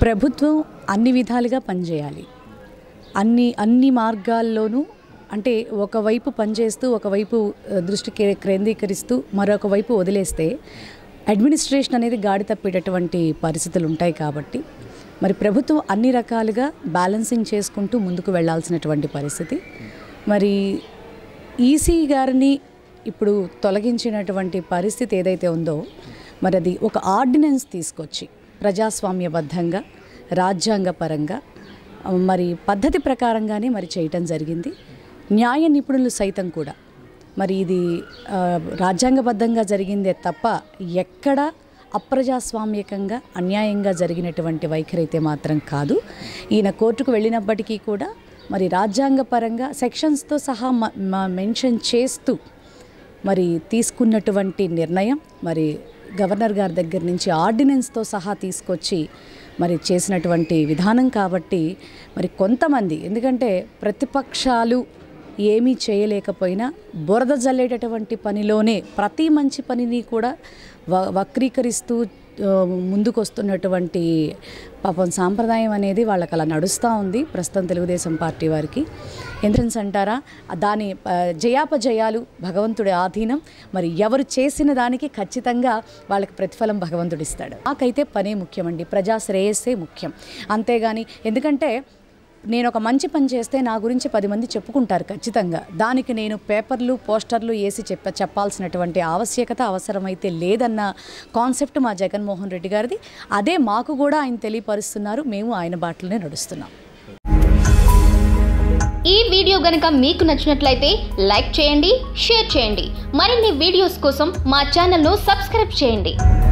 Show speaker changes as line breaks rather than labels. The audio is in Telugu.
ప్రభుత్వం అన్ని విధాలుగా పనిచేయాలి అన్ని అన్ని మార్గాల్లోనూ అంటే ఒకవైపు పనిచేస్తూ ఒకవైపు ఆ, దృష్టి కే- కేంద్రీకరిస్తూ మరొక వైపు వదిలేస్తే అడ్మినిస్ట్రేషన్ అనేది గాడి తప్పేటటువంటి పరిస్థితులు ఉంటాయి కాబట్టి మరి ప్రభుత్వం అన్ని రకాలుగా బ్యాలెన్సింగ్ చేసుకుంటూ ముందుకు వెళ్ళాల్సినటువంటి పరిస్థితి మరి ఈసీ గారిని ఇప్పుడు తొలగించినటువంటి పరిస్థితి ఏదైతే ఉందో మరి అది ఒక ఆర్డినెన్స్ తీసుకొచ్చి ప్రజాస్వామ్యబద్ధంగా రాజ్యాంగపరంగా ఆ, మరి పద్ధతి ప్రకారంగానే మరి చేయటం జరిగింది న్యాయ నిపుణులు సైతం కూడా మరి ఇది ఆ, రాజ్యాంగబద్ధంగా జరిగిందే తప్ప ఎక్కడ అప్రజాస్వామ్యకంగా అన్యాయంగా జరిగినటువంటి వైఖరి అయితే మాత్రం కాదు ఈయన కోర్టుకు వెళ్ళినప్పటికీ కూడా మరి రాజ్యాంగపరంగా సెక్షన్స్తో సహా మ- మ- మెన్షన్ చేస్తూ మరి తీసుకున్నటువంటి నిర్ణయం మరి గవర్నర్ గారి దగ్గర నుంచి ఆర్డినెన్స్తో సహా తీసుకొచ్చి మరి చేసినటువంటి విధానం కాబట్టి మరి కొంతమంది ఎందుకంటే ప్రతిపక్షాలు ఏమీ చేయలేకపోయినా బురద జల్లేటటువంటి పనిలోనే ప్రతి మంచి పనిని కూడా వ వక్రీకరిస్తూ ఆ, ముందుకొస్తున్నటువంటి పాపం సాంప్రదాయం అనేది వాళ్ళకి అలా నడుస్తూ ఉంది ప్రస్తుతం తెలుగుదేశం పార్టీ వారికి ఎంట్రన్స్ అంటారా దాని ఆ, జయాపజయాలు భగవంతుడి ఆధీనం మరి ఎవరు చేసిన దానికి ఖచ్చితంగా వాళ్ళకి ప్రతిఫలం భగవంతుడు ఇస్తాడు నాకైతే పనే ముఖ్యమండి ప్రజా శ్రేయస్సే ముఖ్యం అంతేగాని ఎందుకంటే నేను ఒక మంచి పని చేస్తే నా గురించి పది మంది చెప్పుకుంటారు ఖచ్చితంగా దానికి నేను పేపర్లు పోస్టర్లు వేసి చెప్ప చెప్పాల్సినటువంటి ఆవశ్యకత అవసరమైతే లేదన్న కాన్సెప్ట్ మా జగన్మోహన్ రెడ్డి గారిది అదే మాకు కూడా ఆయన తెలియపరుస్తున్నారు మేము ఆయన బాటలోనే నడుస్తున్నాం
ఈ వీడియో గనుక మీకు నచ్చినట్లయితే లైక్ చేయండి షేర్ చేయండి మరిన్ని వీడియోస్ కోసం మా ఛానల్ను సబ్స్క్రైబ్ చేయండి